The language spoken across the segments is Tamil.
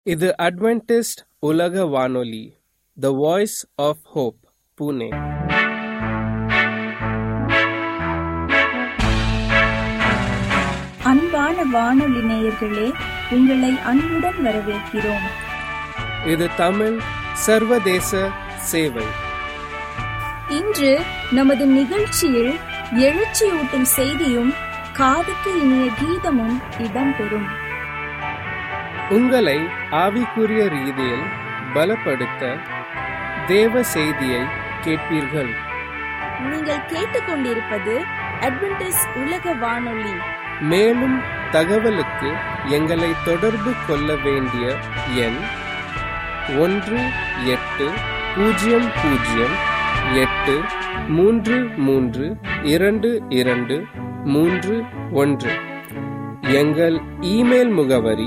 இது அட்வென்டிஸ்ட் உலக வானொலி the voice of hope Pune அன்பான வானொலி நேயர்களே உங்களை அன்புடன் வரவேற்கிறோம் இது தமிழ் சர்வதேச சேவை இன்று நமது நிகழ்ச்சியில் எழுச்சியூட்டும் செய்தியும் காதுக்கு இனிய கீதமும் இடம்பெறும் உங்களை ஆவிக்குரிய ரீதியில் பலப்படுத்த தேவ செய்தியை கேட்பீர்கள் நீங்கள் கேட்டுக்கொண்டிருப்பது அட்வென்டிஸ் உலக வானொலி மேலும் தகவலுக்கு எங்களை தொடர்பு கொள்ள வேண்டிய எண் ஒன்று எட்டு பூஜ்ஜியம் பூஜ்ஜியம் எட்டு மூன்று மூன்று இரண்டு இரண்டு மூன்று ஒன்று எங்கள் இமெயில் முகவரி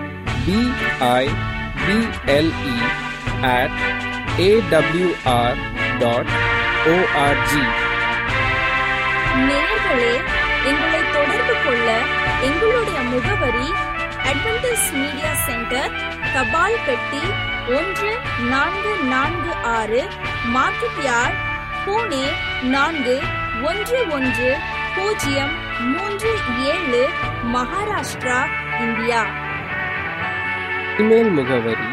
BIPLE at AWR dot org நேயர்களே எங்களை தொடர்பு கொள்ள எங்களுடைய முகவரி அட்வென்டிஸ் மீடியா சென்டர் தபால் பெட்டி ஒன்று நான்கு நான்கு ஆறு மார்க்கெட் யார்ட் பூனே நான்கு ஒன்று ஒன்று பூஜ்ஜியம் மூன்று ஏழு மகாராஷ்டிரா இந்தியா இமெயில் முகவரி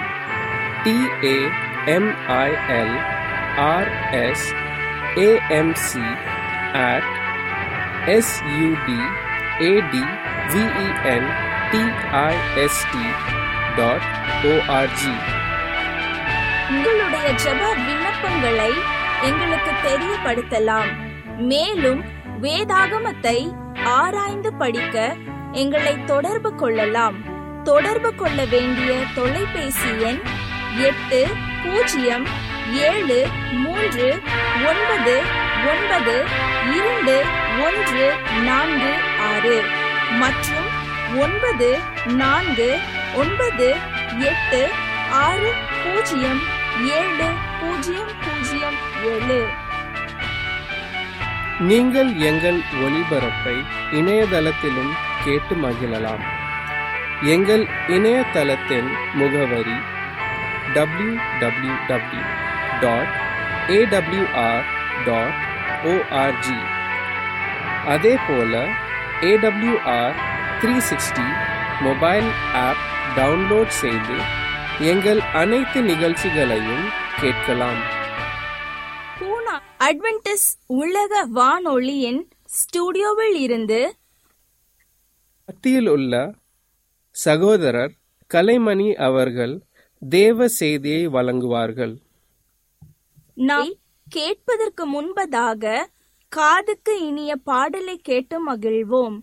TAMIL RS AMC at SUD AD VEN DIST dot org உங்களுடைய ஜெப விண்ணப்பங்களை எங்களுக்கு தெரியப்படுத்தலாம் மேலும் வேதாகமத்தை ஆராய்ந்து படிக்க எங்களை தொடர்பு கொள்ளலாம் தொடர்பு கொள்ள வேண்டிய தொலைபேசி எண் எட்டு பூஜ்ஜியம் ஏழு மூன்று ஒன்பது ஒன்பது இரண்டு ஒன்று நான்கு ஆறு மற்றும் ஒன்பது நான்கு ஒன்பது எட்டு ஆறு பூஜ்ஜியம் ஏழு பூஜ்ஜியம் பூஜ்ஜியம் ஏழு நீங்கள் எங்கள் ஒளிபரப்பை இணையதளத்திலும் கேட்டு மகிழலாம் எங்கள் இணையதளத்தின் முகவரி W W W dot AWR dot org அதே போல AWR three sixty mobile app download செய்து எங்கள் அனைத்து நிகழ்ச்சிகளையும் கேட்கலாம் பூனா அட்வென்டிஸ் உலக வானொலியின் ஸ்டுடியோவில் இருந்து மத்தியில் உள்ள சகோதரர் கலைமணி அவர்கள் தேவ செய்தியை வழங்குவார்கள் நாம் கேட்பதற்கு முன்பதாக காதுக்கு இனிய பாடலை கேட்டு மகிழ்வோம்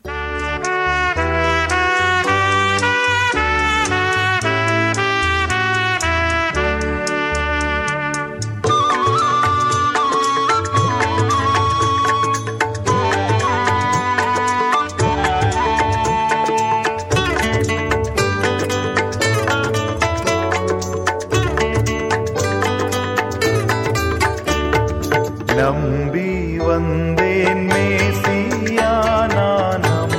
நம்பி வந்தேன் மேசியா நான்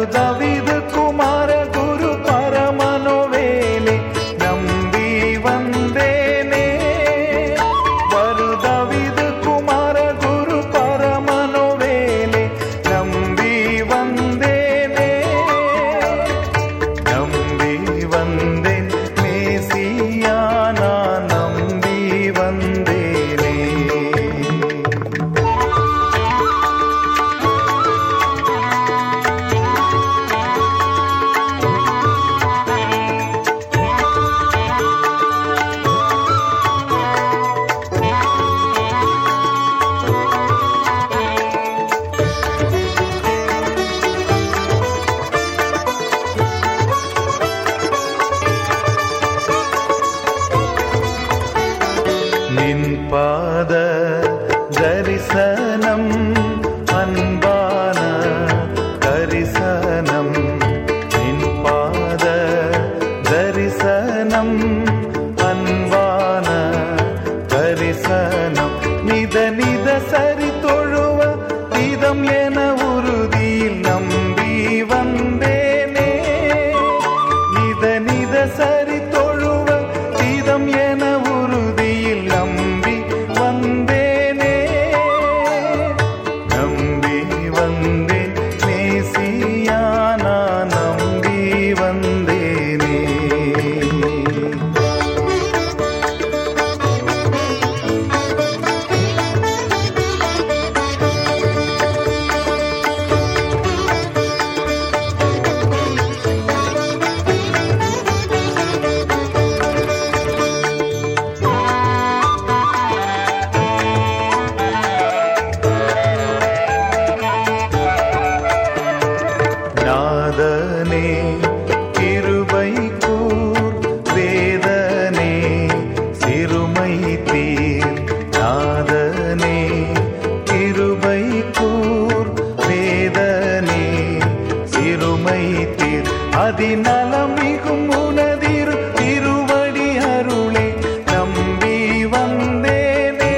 வருதவிது குமார குரு பரமனோவேலே நம்பி வந்தேனே வருதவிது குமார குரு பரமனோவேலே நம்பி வந்தேனே நம்பி வந்தேன் மேசியா நான் நம்பி வந்தேனே நின் பாத தரிசனம் அன்பான தரிசனம் நின் பாத தரிசனம் அன்பான தரிசனம் நித நித சரி தொழுவ இதம் என உறுதியில் நம்பி வந்தேனே நித நித சரி தொழுவ இதம் என உறுதியில் நம்பி வந்தேனே நம்பி வந்தேன் மேசியா நான் நம்பி வந்தேனே நாதனே கிருபை கூர் வேதனே சிறுமை தீர் நாதனே கிருபை கூர் வேதனே சிறுமை தீர் அதிநலம் மிகும் உனதிரு திருவடி அருளே நம்பி வந்தேனே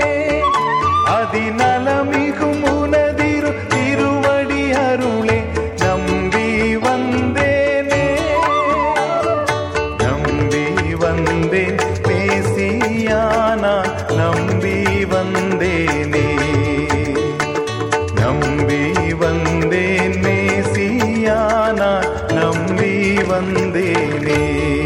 அதிநலமிகும் உனதிரு திருவடி அருளே நம்பி வந்தேனே நம்பி வந்தேன் பேசியானா நம்பி வந்தேனே நம்பி வந்தேன் மேசியானா நம்பி வந்தேனே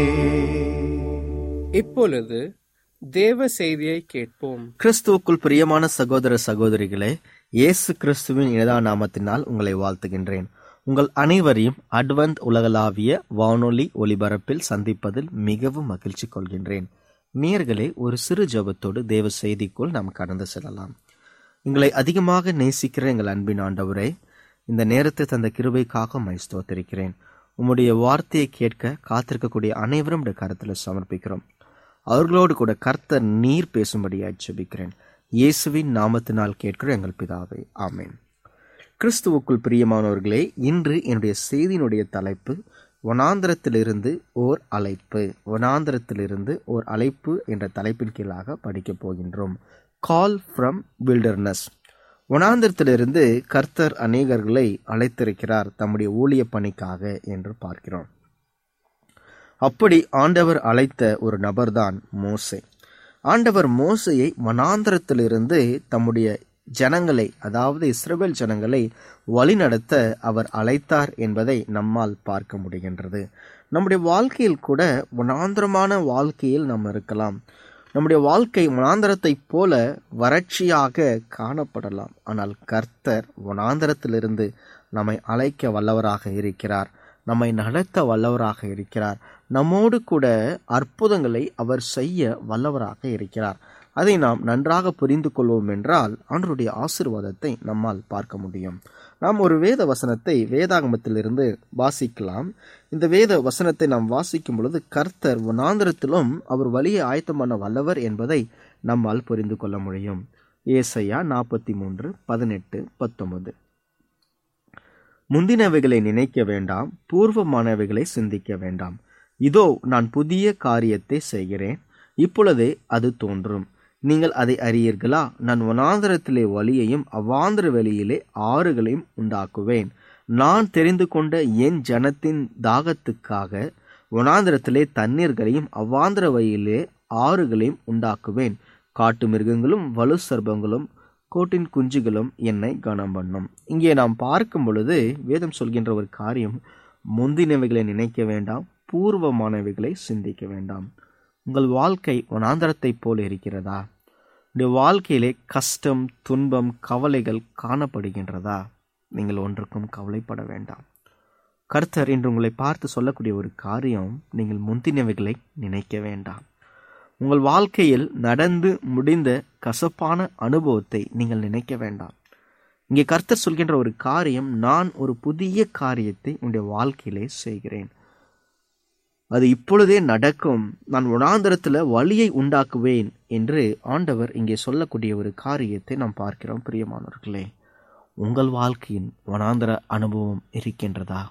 இப்பொழுது தேவ செய்தியை கேட்போம் கிறிஸ்துவுக்குள் பிரியமான சகோதர சகோதரிகளே இயேசு கிறிஸ்துவின் இனதா நாமத்தினால் உங்களை வாழ்த்துகின்றேன் உங்கள் அனைவரையும் அட்வந்த் உலகளாவிய வானொலி ஒலிபரப்பில் சந்திப்பதில் மிகவும் மகிழ்ச்சி கொள்கின்றேன் நேயர்களே ஒரு சிறு ஜெபத்தோடு தேவ செய்திக்குள் நாம் கடந்து செல்லலாம் எங்களை அதிகமாக நேசிக்கிற எங்கள் அன்பின் ஆண்டவரே இந்த நேரத்தை தந்த கிருபைக்காக மை ஸ்தோத்திருக்கிறேன் உம்முடைய வார்த்தையை கேட்க காத்திருக்கக்கூடிய அனைவரும் உடைய கருத்தில் சமர்ப்பிக்கிறோம் அவர்களோடு கூட கர்த்தர் நீர் பேசும்படியாய் ஜெபிக்கிறேன் இயேசுவின் நாமத்தினால் கேட்கிற எங்கள் பிதாவே ஆமென் கிறிஸ்துவுக்குள் பிரியமானவர்களே இன்று என்னுடைய செய்தியினுடைய தலைப்பு வனாந்திரத்திலிருந்து ஓர் அழைப்பு வனாந்திரத்திலிருந்து ஓர் அழைப்பு என்ற தலைப்பின் கீழாக படிக்கப் போகின்றோம் கால் ஃப்ரம் வில்டர்னஸ் வனாந்திரத்திலிருந்து கர்த்தர் அநேகர்களை அழைத்திருக்கிறார் தம்முடைய ஊழிய பணிக்காக என்று பார்க்கிறோம் அப்படி ஆண்டவர் அழைத்த ஒரு நபர்தான் மோசே ஆண்டவர் மோசையை வனாந்திரத்திலிருந்து தம்முடைய ஜனங்களை அதாவது இஸ்ரவேல் ஜனங்களை வழிநடத்த அவர் அழைத்தார் என்பதை நம்மால் பார்க்க முடிகின்றது நம்முடைய வாழ்க்கையில் கூட வனாந்திரமான வாழ்க்கையில் நாம் இருக்கலாம் நம்முடைய வாழ்க்கை வனாந்திரத்தைப் போல வறட்சியாக காணப்படலாம் ஆனால் கர்த்தர் வனாந்திரத்திலிருந்து நம்மை அழைக்க வல்லவராக இருக்கிறார் நம்மை நடத்த வல்லவராக இருக்கிறார் நம்மோடு கூட அற்புதங்களை அவர் செய்ய வல்லவராக இருக்கிறார் அதை நாம் நன்றாக புரிந்து கொள்வோம் என்றால் ஆண்டருடைய ஆசிர்வாதத்தை நம்மால் பார்க்க முடியும் நாம் ஒரு வேத வசனத்தை வேதாகமத்திலிருந்து வாசிக்கலாம் இந்த வேத வசனத்தை நாம் வாசிக்கும் பொழுது கர்த்தர் வனாந்திரத்திலும் அவர் வழியை ஆயத்தமான வல்லவர் என்பதை நம்மால் புரிந்து கொள்ள முடியும் ஏசையா நாற்பத்தி மூன்று பதினெட்டு பத்தொன்பது முந்தினவைகளை நினைக்க வேண்டாம் பூர்வமானவைகளை சிந்திக்க வேண்டாம் இதோ நான் புதிய காரியத்தை செய்கிறேன் இப்பொழுதே அது தோன்றும் நீங்கள் அதை அறியீர்களா நான் வனாந்திரத்திலே வழியையும் அவ்வாந்திர வெளியிலே ஆறுகளையும் உண்டாக்குவேன் நான் தெரிந்து கொண்ட என் ஜனத்தின் தாகத்துக்காக வனாந்திரத்திலே தண்ணீர்களையும் அவ்வாந்திர வழியிலே ஆறுகளையும் உண்டாக்குவேன் காட்டு மிருகங்களும் வலு சர்ப்பங்களும் கோட்டின் குஞ்சுகளும் என்னை கனம் பண்ணும் இங்கே நாம் பார்க்கும் பொழுது வேதம் சொல்கின்ற ஒரு காரியம் முந்தினவைகளை நினைக்க வேண்டாம் பூர்வமானவைகளை சிந்திக்க வேண்டாம் உங்கள் வாழ்க்கை வனாந்தரத்தைப் போல இருக்கிறதா உடைய வாழ்க்கையிலே கஷ்டம் துன்பம் கவலைகள் காணப்படுகின்றதா நீங்கள் ஒன்றுக்கும் கவலைப்பட வேண்டாம் கர்த்தர் இன்று உங்களை பார்த்து சொல்லக்கூடிய ஒரு காரியம் நீங்கள் முந்தினவைகளை நினைக்க வேண்டாம் உங்கள் வாழ்க்கையில் நடந்து முடிந்த கசப்பான அனுபவத்தை நீங்கள் நினைக்க வேண்டாம் இங்கே கர்த்தர் சொல்கின்ற ஒரு காரியம் நான் ஒரு புதிய காரியத்தை உன்னுடைய வாழ்க்கையிலே செய்கிறேன் அது இப்பொழுதே நடக்கும் நான் வனாந்தரத்தில் வழியை உண்டாக்குவேன் என்று ஆண்டவர் இங்கே சொல்லக்கூடிய ஒரு காரியத்தை நாம் பார்க்கிறோம் பிரியமானவர்களே உங்கள் வாழ்க்கையின் வனாந்தர அனுபவம் இருக்கின்றதா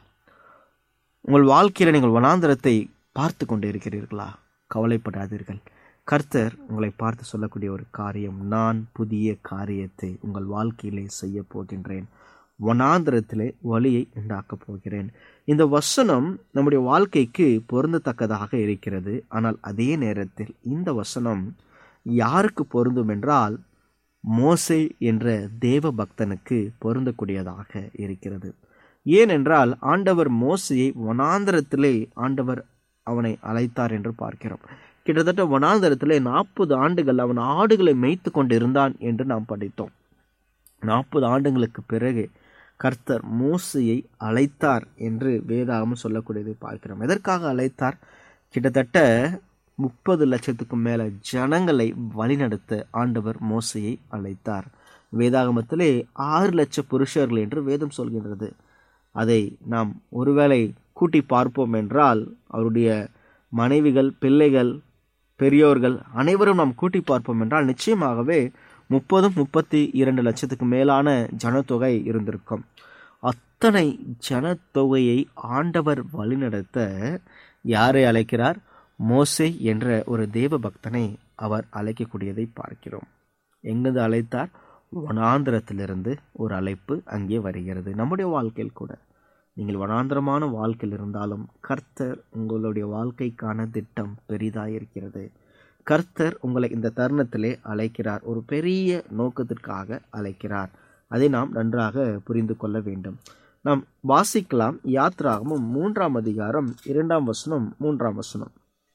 உங்கள் வாழ்க்கையில் நீங்கள் வனாந்தரத்தை பார்த்து கொண்டு இருக்கிறீர்களா கவலைப்படாதீர்கள் கர்த்தர் உங்களை பார்த்து சொல்லக்கூடிய ஒரு காரியம் நான் புதிய காரியத்தை உங்கள் வாழ்க்கையிலே செய்ய போகின்றேன் வனாந்திரத்திலே வழியை உண்டாக்கப் போகிறேன் இந்த வசனம் நம்முடைய வாழ்க்கைக்கு பொருந்தத்தக்கதாக இருக்கிறது ஆனால் அதே நேரத்தில் இந்த வசனம் யாருக்கு பொருந்தும் என்றால் மோசே என்ற தேவ பக்தனுக்கு பொருந்தக்கூடியதாக இருக்கிறது ஏனென்றால் ஆண்டவர் மோசையை வனாந்தரத்திலே ஆண்டவர் அவனை அழைத்தார் என்று பார்க்கிறோம் கிட்டத்தட்ட வனாந்தரத்திலே நாற்பது ஆண்டுகள் அவன் ஆடுகளை மேய்த்து கொண்டிருந்தான் என்று நாம் படித்தோம் நாற்பது ஆண்டுகளுக்கு பிறகு கர்த்தர் மோசையை அழைத்தார் என்று வேதாகம் சொல்லக்கூடியதை பார்க்கிறோம் எதற்காக அழைத்தார் கிட்டத்தட்ட முப்பது லட்சத்துக்கும் மேல ஜனங்களை வழிநடத்த ஆண்டவர் மோசையை அழைத்தார் வேதாகமத்திலே ஆறு லட்ச புருஷர்கள் என்று வேதம் சொல்கின்றது அதை நாம் ஒருவேளை கூட்டி பார்ப்போம் என்றால் அவருடைய மனைவிகள் பிள்ளைகள் பெரியோர்கள் அனைவரும் நாம் கூட்டி பார்ப்போம் என்றால் நிச்சயமாகவே முப்பதும் முப்பத்தி இரண்டு லட்சத்துக்கு மேலான ஜனத்தொகை இருந்திருக்கும் அத்தனை ஜனத்தொகையை ஆண்டவர் வழிநடத்த யாரை அழைக்கிறார் மோசே என்ற ஒரு தேவ பக்தனை அவர் அழைக்கக்கூடியதை பார்க்கிறோம் எங்கிருந்து அழைத்தார் வனாந்திரத்திலிருந்து ஒரு அழைப்பு அங்கே வருகிறது நம்முடைய வாழ்க்கையில் கூட நீங்கள் வனாந்திரமான வாழ்க்கையில் இருந்தாலும் கர்த்தர் உங்களுடைய வாழ்க்கைக்கான திட்டம் பெரிதாக இருக்கிறது கர்த்தர் உங்களை இந்த தருணத்திலே அழைக்கிறார் ஒரு பெரிய நோக்கத்திற்காக அழைக்கிறார் அதை நாம் நன்றாக புரிந்து கொள்ள வேண்டும் நாம் வாசிக்கலாம் யாத்ராகமும் மூன்றாம் அதிகாரம் இரண்டாம் வசனம் மூன்றாம் வசனம்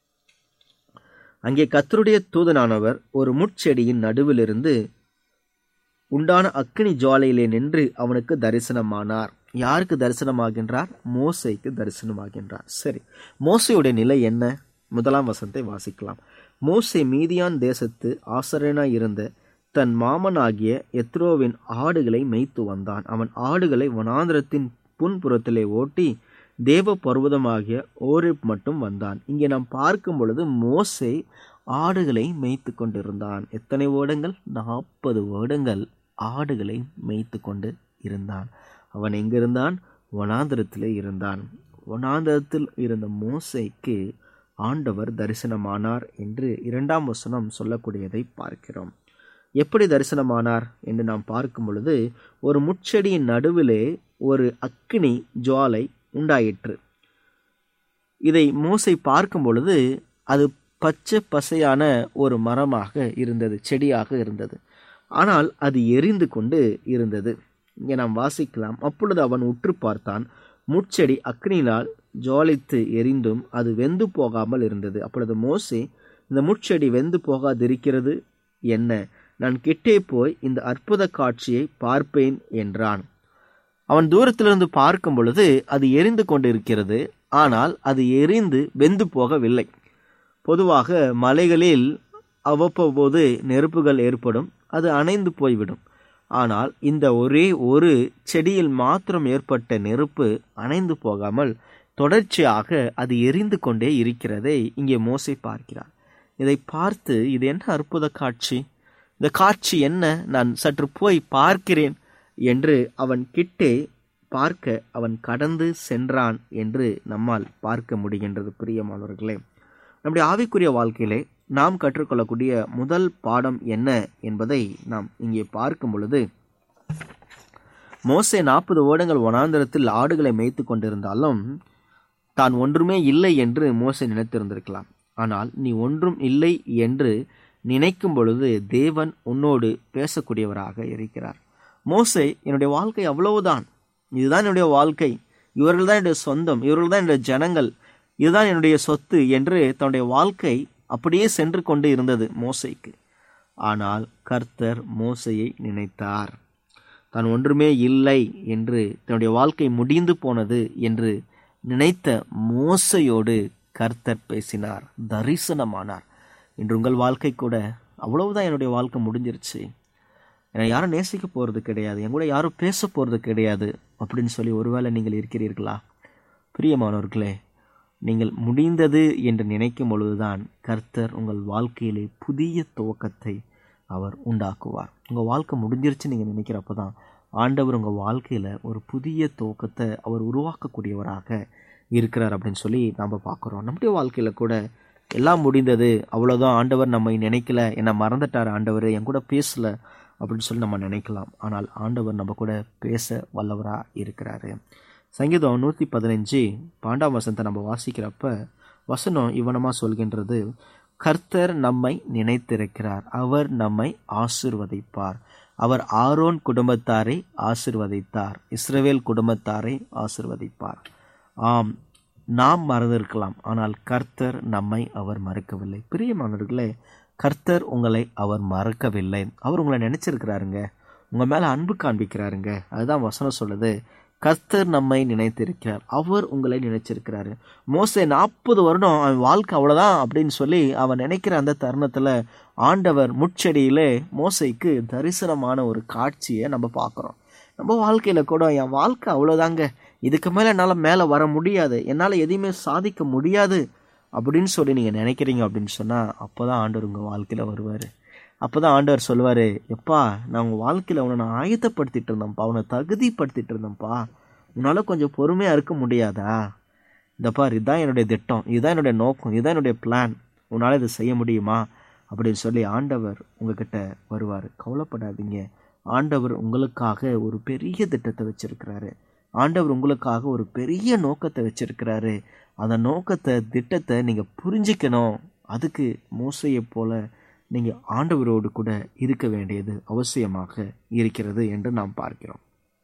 அங்கே கர்த்தருடைய தூதனானவர் ஒரு முட்செடியின் நடுவிலிருந்து உண்டான அக்கினி ஜுவாலையிலே நின்று அவனுக்கு தரிசனமானார் யாருக்கு தரிசனமாகின்றார் மோசைக்கு தரிசனமாகின்றார் சரி மோசையுடைய நிலை என்ன முதலாம் வசனத்தை வாசிக்கலாம் மோசே மீதியான் தேசத்து ஆசரனாய் இருந்த தன் மாமனாகிய எத்ரோவின் ஆடுகளை மேய்த்து வந்தான் அவன் ஆடுகளை வனாந்திரத்தின் புன்புறத்திலே ஓட்டி தேவ பர்வதமாகிய ஓரிப் மட்டும் வந்தான் இங்கே நாம் பார்க்கும் பொழுது மோசே ஆடுகளை மேய்த்து கொண்டிருந்தான் எத்தனை வருடங்கள் நாற்பது வருடங்கள் ஆடுகளை மேய்த்து கொண்டு இருந்தான் அவன் எங்கிருந்தான் வனாந்திரத்திலே இருந்தான் வனாந்திரத்தில் இருந்த மோசைக்கு ஆண்டவர் தரிசனமானார் என்று இரண்டாம் வசனம் சொல்லக்கூடியதை பார்க்கிறோம் எப்படி தரிசனமானார் என்று நாம் பார்க்கும் பொழுது ஒரு முட்செடியின் நடுவிலே ஒரு அக்கினி ஜுவாலை உண்டாயிற்று இதை மோசை பார்க்கும் பொழுது அது பச்சை பசையான ஒரு மரமாக இருந்தது செடியாக இருந்தது ஆனால் அது எரிந்து கொண்டு இருந்தது இங்கே நாம் வாசிக்கலாம் அப்பொழுது அவன் உற்று பார்த்தான் முட்செடி அக்னியினால் ஜுவாலித்து எரிந்தும் அது வெந்து போகாமல் இருந்தது அப்பொழுது மோசே இந்த முட்செடி வெந்து போகாதிருக்கிறது என்ன நான் கிட்டே போய் இந்த அற்புத காட்சியை பார்ப்பேன் என்றான் அவன் தூரத்திலிருந்து பார்க்கும் பொழுது அது எரிந்து கொண்டிருக்கிறது ஆனால் அது எரிந்து வெந்து போகவில்லை பொதுவாக மலைகளில் அவ்வப்போது நெருப்புகள் ஏற்படும் அது அணைந்து போய்விடும் ஆனால் இந்த ஒரே ஒரு செடியில் மாத்திரம் ஏற்பட்ட நெருப்பு அணைந்து போகாமல் தொடர்ச்சியாக அது எரிந்து கொண்டே இருக்கிறதை இங்கே மோசை பார்க்கிறார் இதை பார்த்து இது என்ன அற்புத காட்சி இந்த காட்சி என்ன நான் சற்று போய் பார்க்கிறேன் என்று அவன் கிட்டே பார்க்க அவன் கடந்து சென்றான் என்று நம்மால் பார்க்க முடிகின்றது பிரியமானவர்களே நம்முடைய ஆவிக்குரிய வாழ்க்கையிலே நாம் கற்றுக்கொள்ளக்கூடிய முதல் பாடம் என்ன என்பதை நாம் இங்கே பார்க்கும் பொழுது மோசே நாற்பது வருடங்கள் வனாந்தரத்தில் ஆடுகளை மேய்த்து கொண்டிருந்தாலும் தான் ஒன்றுமே இல்லை என்று மோசே நினைத்திருந்திருக்கலாம் ஆனால் நீ ஒன்றும் இல்லை என்று நினைக்கும் பொழுது தேவன் உன்னோடு பேசக்கூடியவராக இருக்கிறார் மோசே என்னுடைய வாழ்க்கை அவ்வளவுதான் இதுதான் என்னுடைய வாழ்க்கை இவர்கள் தான் என்னுடைய சொந்தம் இவர்கள் தான் என்னுடைய ஜனங்கள் இதுதான் என்னுடைய சொத்து என்று தன்னுடைய வாழ்க்கை அப்படியே சென்று கொண்டு இருந்தது மோசைக்கு ஆனால் கர்த்தர் மோசையை நினைத்தார் தான் ஒன்றுமே இல்லை என்று தன்னுடைய வாழ்க்கை முடிந்து போனது என்று நினைத்த மோசையோடு கர்த்தர் பேசினார் தரிசனமானார் இன்று உங்கள் வாழ்க்கை கூட அவ்வளவுதான் என்னுடைய வாழ்க்கை முடிஞ்சிருச்சு என்னை யாரும் நேசிக்க போகிறது கிடையாது என் கூட யாரும் பேச போகிறது கிடையாது அப்படின்னு சொல்லி ஒருவேளை நீங்கள் இருக்கிறீர்களா பிரியமானவர்களே நீங்கள் முடிந்தது என்று நினைக்கும் பொழுதுதான் கர்த்தர் உங்கள் வாழ்க்கையிலே புதிய துவக்கத்தை அவர் உண்டாக்குவார் உங்கள் வாழ்க்கை முடிஞ்சிருச்சு நீங்கள் நினைக்கிறப்ப தான் ஆண்டவர் உங்கள் வாழ்க்கையில் ஒரு புதிய துவக்கத்தை அவர் உருவாக்கக்கூடியவராக இருக்கிறார் அப்படின்னு சொல்லி நம்ம பார்க்குறோம் நம்முடைய வாழ்க்கையில் கூட எல்லாம் முடிந்தது அவ்வளோதான் ஆண்டவர் நம்மை நினைக்கல என்னை மறந்துட்டார் ஆண்டவர் என் கூட பேசல அப்படின்னு சொல்லி நம்ம நினைக்கலாம் ஆனால் ஆண்டவர் நம்ம கூட பேச வல்லவராக இருக்கிறாரு சங்கீதம் நூற்றி பதினஞ்சு பாண்டாம் வசனத்தை நம்ம வாசிக்கிறப்ப வசனம் இவனமாக சொல்கின்றது கர்த்தர் நம்மை நினைத்திருக்கிறார் அவர் நம்மை ஆசிர்வதிப்பார் அவர் ஆரோன் குடும்பத்தாரை ஆசிர்வதித்தார் இஸ்ரவேல் குடும்பத்தாரை ஆசிர்வதிப்பார் ஆம் நாம் மறந்திருக்கலாம் ஆனால் கர்த்தர் நம்மை அவர் மறக்கவில்லை பிரியமானவர்களே கர்த்தர் உங்களை அவர் மறக்கவில்லை அவர் உங்களை நினைச்சிருக்கிறாருங்க உங்கள் மேலே அன்பு காண்பிக்கிறாருங்க அதுதான் வசனம் சொல்லுது கர்த்தர் நம்மை நினைத்திருக்கிறார் அவர் உங்களை நினைச்சிருக்கிறாரு மோசே நாற்பது வருடம் அவன் வாழ்க்கை அவ்வளோதான் அப்படின்னு சொல்லி அவன் நினைக்கிற அந்த தருணத்தில் ஆண்டவர் முட்செடியிலே மோசைக்கு தரிசனமான ஒரு காட்சியை நம்ம பார்க்குறோம் நம்ம வாழ்க்கையில் கூட என் வாழ்க்கை அவ்வளோதாங்க இதுக்கு மேலே என்னால் மேலே வர முடியாது என்னால் எதையுமே சாதிக்க முடியாது அப்படின்னு சொல்லி நீங்கள் நினைக்கிறீங்க அப்படின்னு சொன்னால் அப்போ தான் ஆண்டவர் உங்கள் வாழ்க்கையில் வருவார் அப்போ தான் ஆண்டவர் சொல்லுவார் எப்பா நான் உங்கள் வாழ்க்கையில் உன்னை நான் ஆயத்தப்படுத்திட்டு இருந்தேன்ப்பா உன்னை தகுதிப்படுத்திட்டு இருந்தேன்ப்பா உன்னால் கொஞ்சம் பொறுமையாக இருக்க முடியாதா இந்த பார் இதுதான் என்னுடைய திட்டம் இதுதான் என்னுடைய நோக்கம் இதுதான் என்னுடைய பிளான் உன்னால் இதை செய்ய முடியுமா அப்படின்னு சொல்லி ஆண்டவர் உங்ககிட்ட வருவார் கவலைப்படாதீங்க ஆண்டவர் உங்களுக்காக ஒரு பெரிய திட்டத்தை வச்சிருக்கிறாரு ஆண்டவர் உங்களுக்காக ஒரு பெரிய நோக்கத்தை வச்சிருக்கிறாரு அந்த நோக்கத்தை திட்டத்தை நீங்கள் புரிஞ்சிக்கணும் அதுக்கு மோசையை போல நீங்கள் ஆண்டவரோடு கூட இருக்க வேண்டியது அவசியமாக இருக்கிறது என்று நாம் பார்க்கிறோம்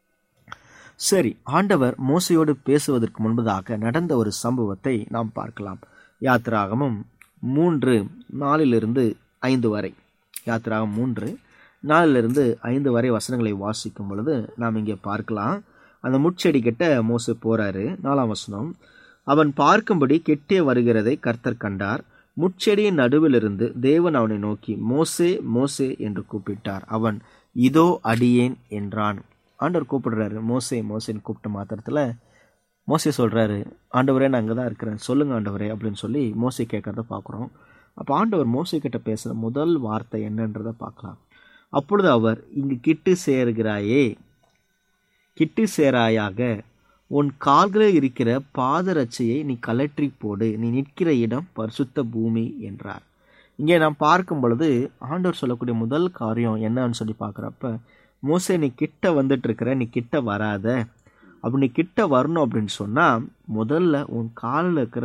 சரி ஆண்டவர் மோசையோடு பேசுவதற்கு முன்பதாக நடந்த ஒரு சம்பவத்தை நாம் பார்க்கலாம் யாத்திராகமும் மூன்று நாலிலிருந்து ஐந்து வரை யாத்திராகம் மூன்று நாலிலிருந்து ஐந்து வரை வசனங்களை வாசிக்கும் பொழுது நாம் இங்கே பார்க்கலாம் அந்த முட்செடி கிட்ட மோசை போறாரு நாலாம் வசனம் அவன் பார்க்கும்படி கெட்டே வருகிறதை கர்த்தர் கண்டார் முட்செடியின் நடுவிலிருந்து தேவன் அவனை நோக்கி மோசே மோசே என்று கூப்பிட்டார் அவன் இதோ அடியேன் என்றான் ஆண்டவர் கூப்பிடுறாரு மோசே மோசேன்னு கூப்பிட்ட மாத்திரத்தில் மோசே சொல்கிறாரு ஆண்டவரே நான் அங்கே தான் இருக்கிறேன் சொல்லுங்க ஆண்டவரே அப்படின்னு சொல்லி மோசை கேட்கறத பார்க்குறோம் அப்போ ஆண்டவர் மோசை கிட்ட பேசுகிற முதல் வார்த்தை என்னன்றதை பார்க்கலாம் அப்பொழுது அவர் இங்கு கிட்டு சேருகிறாயே கிட்டு சேராயாக உன் கால்களில் இருக்கிற பாதரட்சையை நீ கலற்றி போடு நீ நிற்கிற இடம் பரிசுத்த பூமி என்றார் இங்கே நாம் பார்க்கும் பொழுது ஆண்டவர் சொல்லக்கூடிய முதல் காரியம் என்னன்னு சொல்லி பார்க்குறப்ப மோசே நீ கிட்ட வந்துட்டு இருக்கிற நீ கிட்ட வராத அப்படி நீ கிட்ட வரணும் அப்படின்னு சொன்னால் முதல்ல உன் காலில் இருக்கிற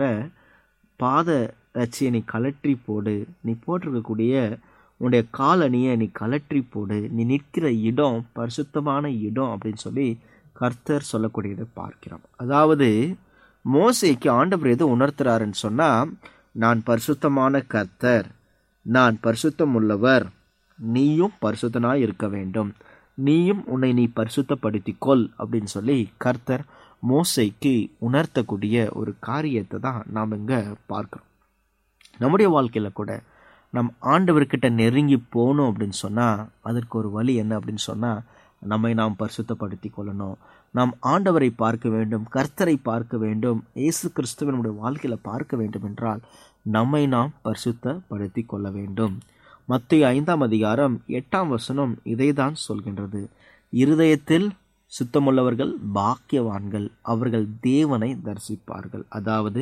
பாத ரட்சியை நீ கலற்றி போடு நீ போட்டிருக்கக்கூடிய உன்னுடைய காலணியை நீ கலற்றி போடு நீ நிற்கிற இடம் பரிசுத்தமான இடம் அப்படின்னு சொல்லி கர்த்தர் சொல்லக்கூடியதை பார்க்கிறோம் அதாவது மோசைக்கு ஆண்டவர் எது உணர்த்துறாருன்னு சொன்னால் நான் பரிசுத்தமான கர்த்தர் நான் பரிசுத்தம் உள்ளவர் நீயும் பரிசுத்தனாய் இருக்க வேண்டும் நீயும் உன்னை நீ பரிசுத்தப்படுத்திக் கொள் அப்படின்னு சொல்லி கர்த்தர் மோசைக்கு உணர்த்தக்கூடிய ஒரு காரியத்தை தான் நாம் இங்கே பார்க்குறோம் நம்முடைய வாழ்க்கையில் கூட நம் ஆண்டவர்கிட்ட நெருங்கி போகணும் அப்படின்னு சொன்னால் அதற்கு ஒரு வழி என்ன அப்படின்னு சொன்னால் நம்மை நாம் பரிசுத்தப்படுத்தி கொள்ளணும் நாம் ஆண்டவரை பார்க்க வேண்டும் கர்த்தரை பார்க்க வேண்டும் இயேசு கிறிஸ்துவ நம்முடைய வாழ்க்கையில் பார்க்க வேண்டும் என்றால் நம்மை நாம் பரிசுத்தப்படுத்தி கொள்ள வேண்டும் மத்திய ஐந்தாம் அதிகாரம் எட்டாம் வசனம் இதைதான் சொல்கின்றது இருதயத்தில் சுத்தமுள்ளவர்கள் பாக்கியவான்கள் அவர்கள் தேவனை தரிசிப்பார்கள் அதாவது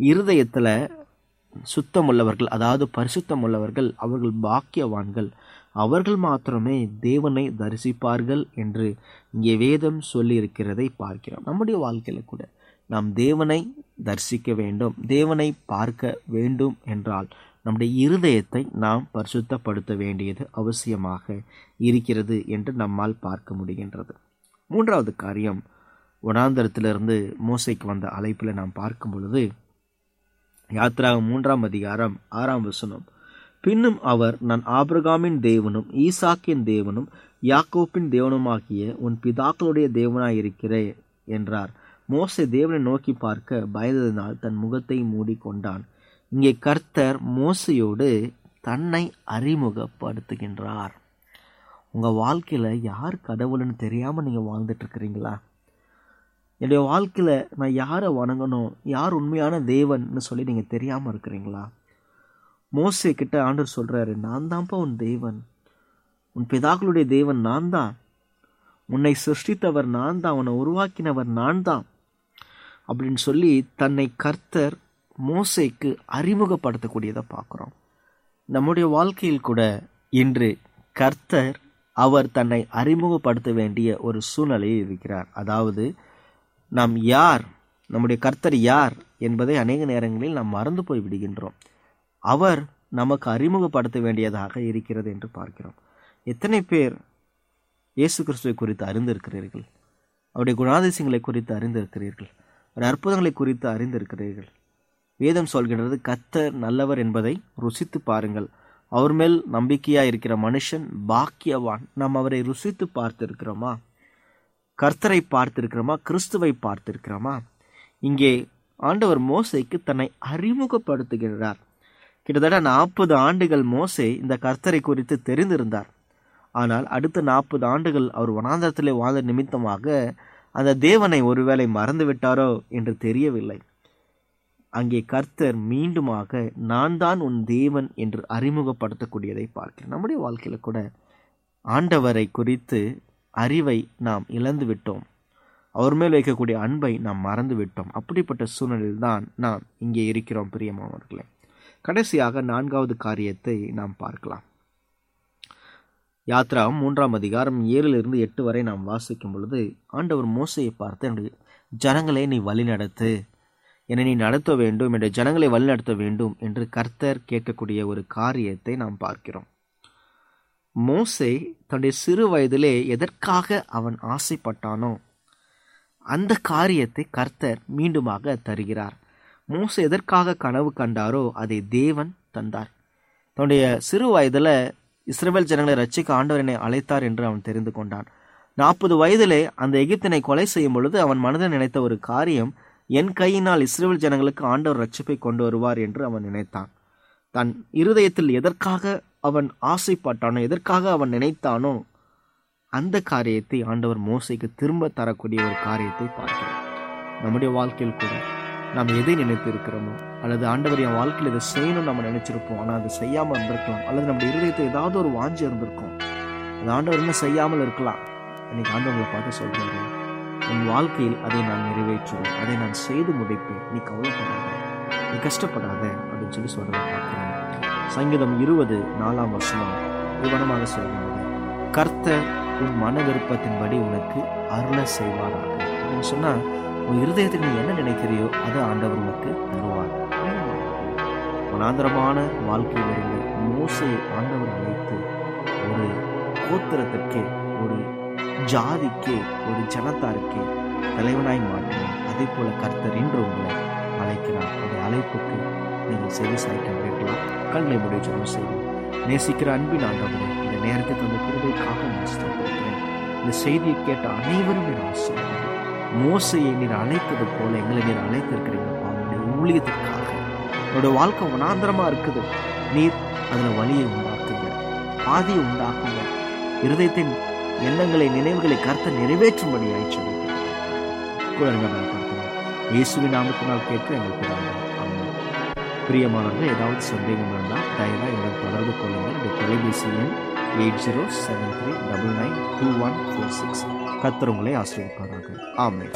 இருதயத்தில் சுத்தமுள்ளவர்கள் அதாவது பரிசுத்தம் உள்ளவர்கள் அவர்கள் பாக்கியவான்கள் அவர்கள் மாத்திரமே தேவனை தரிசிப்பார்கள் என்று இங்கே வேதம் சொல்லி இருக்கிறதை பார்க்கிறோம் நம்முடைய வாழ்க்கையில கூட நாம் தேவனை தரிசிக்க வேண்டும் தேவனை பார்க்க வேண்டும் என்றால் நம்முடைய இருதயத்தை நாம் பரிசுத்தப்படுத்த வேண்டியது அவசியமாக இருக்கிறது என்று நம்மால் பார்க்க முடிகின்றது மூன்றாவது காரியம் வனாந்தரத்திலிருந்து மோசைக்கு வந்த அழைப்பில் நாம் பார்க்கும் பொழுது யாத்ரா மூன்றாம் அதிகாரம் ஆறாம் வசனம் பின்னும் அவர் நான் ஆபிரகாமின் தேவனும் ஈசாக்கின் தேவனும் யாக்கோப்பின் தேவனுமாகிய உன் பிதாக்களுடைய தேவனாயிருக்கிறேன் என்றார் மோசே தேவனை நோக்கி பார்க்க பயந்ததினால் தன் முகத்தை மூடிக்கொண்டான் இங்கே கர்த்தர் மோசையோடு தன்னை அறிமுகப்படுத்துகின்றார் உங்க வாழ்க்கையில யார் கடவுள்னு தெரியாம நீங்க வாழ்ந்துட்டு இருக்கிறீங்களா என்னுடைய வாழ்க்கையில நான் யாரை வணங்கணும் யார் உண்மையான தேவன்னு சொல்லி நீங்க தெரியாம இருக்கிறீங்களா மோசே கிட்ட ஆண்டவர் சொல்றாரு நான் தான்ப்பா உன் தேவன் உன் பிதாக்களுடைய தேவன் நான் தான் உன்னை சிருஷ்டித்தவர் நான் தான் உன்னை உருவாக்கினவர் நான் தான் அப்படின்னு சொல்லி தன்னை கர்த்தர் மோசைக்கு அறிமுகப்படுத்தக்கூடியதை பார்க்குறோம் நம்முடைய வாழ்க்கையில் கூட இன்று கர்த்தர் அவர் தன்னை அறிமுகப்படுத்த வேண்டிய ஒரு சூழ்நிலையில் இருக்கிறார் அதாவது நாம் யார் நம்முடைய கர்த்தர் யார் என்பதை அநேக நேரங்களில் நாம் மறந்து போய் விடுகின்றோம் அவர் நமக்கு அறிமுகப்படுத்த வேண்டியதாக இருக்கிறது என்று பார்க்கிறோம் எத்தனை பேர் இயேசு கிறிஸ்துவை குறித்து அறிந்திருக்கிறீர்கள் அவருடைய குணாதிசயங்களை குறித்து அறிந்திருக்கிறீர்கள் அவருடைய அற்புதங்களை குறித்து அறிந்திருக்கிறீர்கள் வேதம் சொல்கின்றது கத்தர் நல்லவர் என்பதை ருசித்து பாருங்கள் அவர் மேல் நம்பிக்கையா இருக்கிற மனுஷன் பாக்கியவான் நாம் அவரை ருசித்து பார்த்திருக்கிறோமா கர்த்தரை பார்த்திருக்கிறோமா கிறிஸ்துவை பார்த்திருக்கிறோமா இங்கே ஆண்டவர் மோசைக்கு தன்னை அறிமுகப்படுத்துகிறார் கிட்டத்தட்ட நாற்பது ஆண்டுகள் மோசே இந்த கர்த்தரை குறித்து தெரிந்திருந்தார் ஆனால் அடுத்த நாற்பது ஆண்டுகள் அவர் வனாந்தரத்திலே வாழ்ந்த நிமித்தமாக அந்த தேவனை ஒருவேளை மறந்து விட்டாரோ என்று தெரியவில்லை அங்கே கர்த்தர் மீண்டுமாக நான் தான் உன் தேவன் என்று அறிமுகப்படுத்தக்கூடியதை பார்க்கிறேன் நம்முடைய வாழ்க்கையில கூட ஆண்டவரை குறித்து அறிவை நாம் இழந்து விட்டோம் அவர் மேல் வைக்கக்கூடிய அன்பை நாம் மறந்து விட்டோம் அப்படிப்பட்ட சூழ்நிலையில் தான் நாம் இங்கே இருக்கிறோம் பிரியமானவர்களே கடைசியாக நான்காவது காரியத்தை நாம் பார்க்கலாம் யாத்ரா மூன்றாம் அதிகாரம் ஏழிலிருந்து எட்டு வரை நாம் வாசிக்கும் பொழுது ஆண்டவர் மோசையை பார்த்து என்னுடைய ஜனங்களை நீ வழி நடத்து என்னை நீ நடத்த வேண்டும் என்னுடைய ஜனங்களை வழிநடத்த வேண்டும் என்று கர்த்தர் கேட்கக்கூடிய ஒரு காரியத்தை நாம் பார்க்கிறோம் மோசே தன்னுடைய சிறு வயதிலே எதற்காக அவன் ஆசைப்பட்டானோ அந்த காரியத்தை கர்த்தர் மீண்டுமாக தருகிறார் மோசே எதற்காக கனவு கண்டாரோ அதை தேவன் தந்தார் தன்னுடைய சிறு வயதுல இஸ்ரவேல் ஜனங்களை ரட்சிக்க ஆண்டவர் என்னை அழைத்தார் என்று அவன் தெரிந்து கொண்டான் நாற்பது வயதிலே அந்த எகிப்தினை கொலை செய்யும் பொழுது அவன் மனதில் நினைத்த ஒரு காரியம் என் கையினால் இஸ்ரேல் ஜனங்களுக்கு ஆண்டவர் ரட்சிப்பை கொண்டு வருவார் என்று அவன் நினைத்தான் தன் இருதயத்தில் எதற்காக அவன் ஆசைப்பட்டானோ எதற்காக அவன் நினைத்தானோ அந்த காரியத்தை ஆண்டவர் மோசைக்கு திரும்ப தரக்கூடிய ஒரு காரியத்தை பார்க்கிறோம் நம்முடைய வாழ்க்கையில் கூட நாம் எதை நினைத்து இருக்கிறோமோ அல்லது ஆண்டவர் என் வாழ்க்கையில் இதை செய்யணும்னு நம்ம நினைச்சிருப்போம் ஆனால் அது செய்யாமல் இருந்திருக்கலாம் அல்லது நம்முடைய இருதயத்தை ஏதாவது ஒரு வாஞ்சி இருந்திருக்கும் அது ஆண்டவர் இன்னும் செய்யாமல் இருக்கலாம் இன்னைக்கு ஆண்டவங்களை பார்த்து சொல்கிறேன் உன் வாழ்க்கையில் அதை நான் நிறைவேற்றுவேன் அதை நான் செய்து முடிப்பேன் நீ கவலைப்படாத நீ கஷ்டப்படாத அப்படின்னு சொல்லி சொல்றதை பார்க்கிறேன் சங்கீதம் இருபது நாலாம் வருஷம் விவனமாக சொல்கிறது கர்த்தர் உன் மன விருப்பத்தின்படி உனக்கு அருள செய்வாராக அப்படின்னு சொன்னா உன் இருதயத்தில் நீ என்ன நினைக்கிறியோ அதை ஆண்டவர் உனக்கு தருவார் மனாந்தரமான வாழ்க்கையில் இருந்த மோசையை ஆண்டவர் அழைத்து ஒரு கோத்திரத்திற்கே ஒரு ஜாதிக்கே ஒரு ஜனத்தாருக்கே தலைவனாய் மாற்றினார் அதே போல கர்த்தர் இன்று உங்களை அழைக்கிறார் அந்த அழைப்புக்கு நீங்கள் செவி சாய்க்கின்றீர்களா கண்களை முடிய ஜெபம் செய்வோம் நேசிக்கிற அன்பின் ஆண்டவரே இந்த நேரத்தை தந்த கிருபைக்காக நான் ஸ்தோத்திரிக்கிறேன் இந்த செய்தியை கேட்ட அனைவரும் நீர் ஆசீர்வதிங்க மோசையை நீர் அழைத்தது போல எங்களை நீர் அழைத்திருக்கிறீங்கப்பா உங்களுடைய ஊழியத்திற்காக என்னுடைய வாழ்க்கை வனாந்திரமா இருக்குது நீர் அதுல வழியை உண்டாக்குங்க பாதியை உண்டாக்குங்க இருதயத்தின் எண்ணங்களை நினைவுகளை கருத்தை நிறைவேற்றும்படி ஆயிடுச்சு கூட இயேசுவின் நாமத்தினால் கேட்க எங்கள் பிதாவே ஆமென் பிரியமானவர்கள் ஏதாவது சந்தேகம் இருந்தால் தயவாக என்னுடன் தொடர்பு கொள்ளுங்கள் இந்த தொலைபேசி எண் eight zero seven three double nine two one four six கத்தர் உங்களை ஆசிரியப்பார்கள் ஆமென்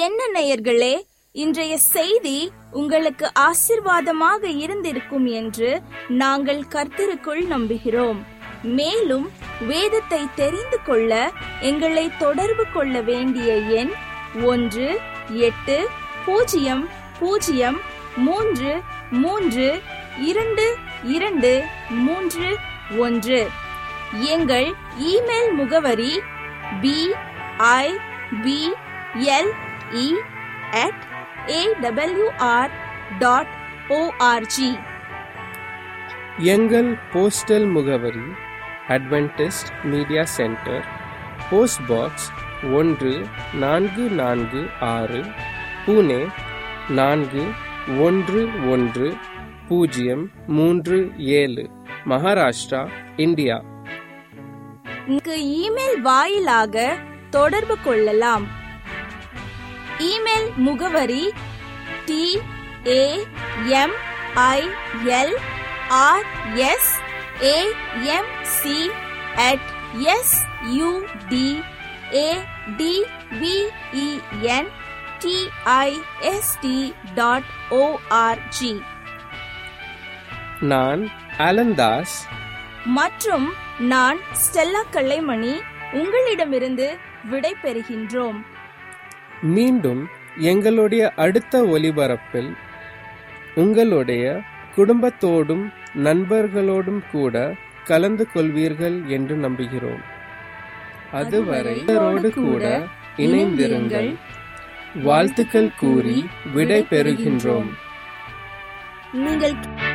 என்ன நேயர்களே இன்றைய செய்தி உங்களுக்கு ஆசிர்வாதமாக இருந்திருக்கும் என்று நாங்கள் கர்த்தருக்குள் நம்புகிறோம் மேலும் வேதத்தை தெரிந்து கொள்ள எங்களை தொடர்பு கொள்ள வேண்டிய எண் ஒன்று எட்டு பூஜ்ஜியம் பூஜ்ஜியம் மூன்று மூன்று இரண்டு இரண்டு மூன்று ஒன்று எங்கள் இமெயில் முகவரி B I P L E at AWR dot org எங்கள் போஸ்டல் முகவரி Adventist media centre post box ஒன்று நான்கு நான்கு ஆறு புனே நான்கு ஒன்று ஒன்று பூஜ்ஜியம் மூன்று ஏழு மகாராஷ்டிரா இந்தியா இங்கு இமெயில் வாயிலாக தொடர்பு கொள்ளலாம் இமெயில் முகவரி T A M I L R S A M C at S U D A D V E N D I S T dot org நான் அலந்தாஸ் மற்றும் நான் ஸ்டெல்லா கல்லைமணி உங்களிடமிருந்து விடை பெறுகின்றோம் மீண்டும் எங்களுடைய அடுத்த ஒலிபரப்பில் உங்களுடைய குடும்பத்தோடும் நண்பர்களோடும் கூட கலந்து கொள்வீர்கள் என்று நம்புகிறோம் அதுவரை இவரோடு கூட இணைந்திருங்கள் வாழ்த்துக்கள் கூறி விடை பெறுகின்றோம் நீங்கள்